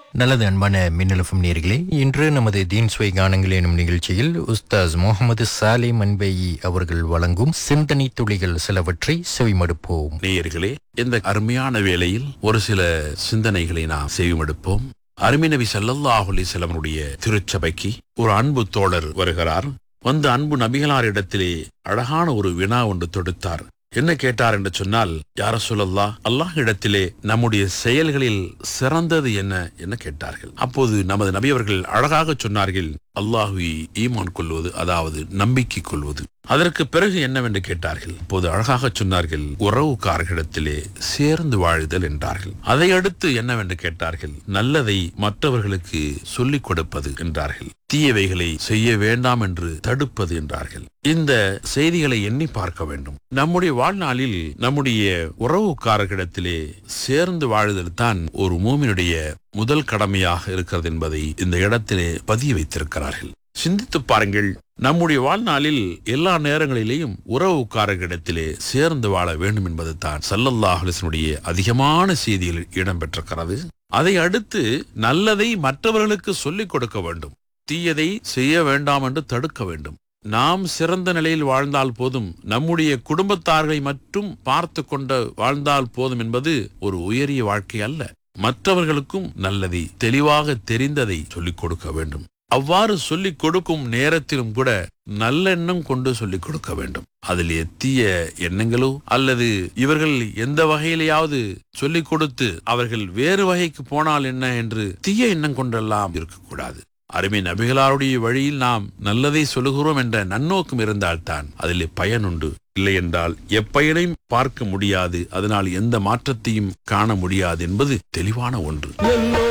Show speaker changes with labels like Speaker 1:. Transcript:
Speaker 1: நல்லது அன்பான மின்னலஃபம் நேர்களே இன்று நமது தீன் சுவை கானங்கள் எனும் நிகழ்ச்சியில் உஸ்தாஸ் முகமது சாலே மன்பேயி அவர்கள் வழங்கும் சிந்தனை துளிகள் சிலவற்றை செவிமடுப்போம்
Speaker 2: நேயர்களே இந்த அருமையான வேளையில் ஒரு சில சிந்தனைகளை நாம் செய்வெடுப்போம் அருமை நபி ஸல்லல்லாஹு அலைஹி வஸல்லமுடைய திருச்சபைக்கு ஒரு அன்பு தோழர் வருகிறார் வந்து அன்பு நபிகளாரிடத்திலே அழகான ஒரு வினா ஒன்று தொடுத்தார் என்ன கேட்டார் என்று சொன்னால் யார சொல்லல்லா அல்லாஹ் இடத்திலே நம்முடைய செயல்களில் சிறந்தது என்ன என்ன கேட்டார்கள் அப்போது நமது நபி அவர்கள் அழகாக சொன்னார்கள் அல்லாஹுவை ஈமான் கொள்வது அதாவது நம்பிக்கை கொள்வது அதற்கு பிறகு என்னவென்று கேட்டார்கள் அப்போது அழகாக சொன்னார்கள் உறவுக்காரர்களிடத்திலே சேர்ந்து வாழுதல் என்றார்கள் அதை அடுத்து என்னவென்று கேட்டார்கள் நல்லதை மற்றவர்களுக்கு சொல்லிக் கொடுப்பது என்றார்கள் தீயவைகளை செய்ய வேண்டாம் என்று தடுப்பது என்றார்கள் இந்த செய்திகளை எண்ணி பார்க்க வேண்டும் நம்முடைய வாழ்நாளில் நம்முடைய உறவுக்காரர்களிடத்திலே சேர்ந்து வாழுதல் தான் ஒரு மூமினுடைய முதல் கடமையாக இருக்கிறது என்பதை இந்த இடத்திலே பதிய வைத்திருக்கிறார்கள் சிந்தித்து பாருங்கள் நம்முடைய வாழ்நாளில் எல்லா நேரங்களிலேயும் உறவுக்காரர்களிடத்திலே சேர்ந்து வாழ வேண்டும் என்பது தான் சல்லல்லாஹலிசனுடைய அதிகமான செய்தியில் இடம்பெற்றிருக்கிறது அதை அடுத்து நல்லதை மற்றவர்களுக்கு சொல்லிக் கொடுக்க வேண்டும் தீயதை செய்ய வேண்டாம் என்று தடுக்க வேண்டும் நாம் சிறந்த நிலையில் வாழ்ந்தால் போதும் நம்முடைய குடும்பத்தார்களை மட்டும் பார்த்து கொண்டு வாழ்ந்தால் போதும் என்பது ஒரு உயரிய வாழ்க்கை அல்ல மற்றவர்களுக்கும் நல்லதை தெளிவாக தெரிந்ததை சொல்லிக் கொடுக்க வேண்டும் அவ்வாறு சொல்லிக் கொடுக்கும் நேரத்திலும் கூட நல்லெண்ணம் கொண்டு சொல்லிக் கொடுக்க வேண்டும் அதில் தீய எண்ணங்களோ அல்லது இவர்கள் எந்த வகையிலேயாவது சொல்லிக் கொடுத்து அவர்கள் வேறு வகைக்கு போனால் என்ன என்று தீய எண்ணம் கொண்டெல்லாம் இருக்கக்கூடாது அருமை நபிகளாருடைய வழியில் நாம் நல்லதை சொல்லுகிறோம் என்ற நன்னோக்கம் இருந்தால்தான் அதில் பயனுண்டு இல்லை என்றால் எப்பயனையும் பார்க்க முடியாது அதனால் எந்த மாற்றத்தையும் காண முடியாது என்பது தெளிவான ஒன்று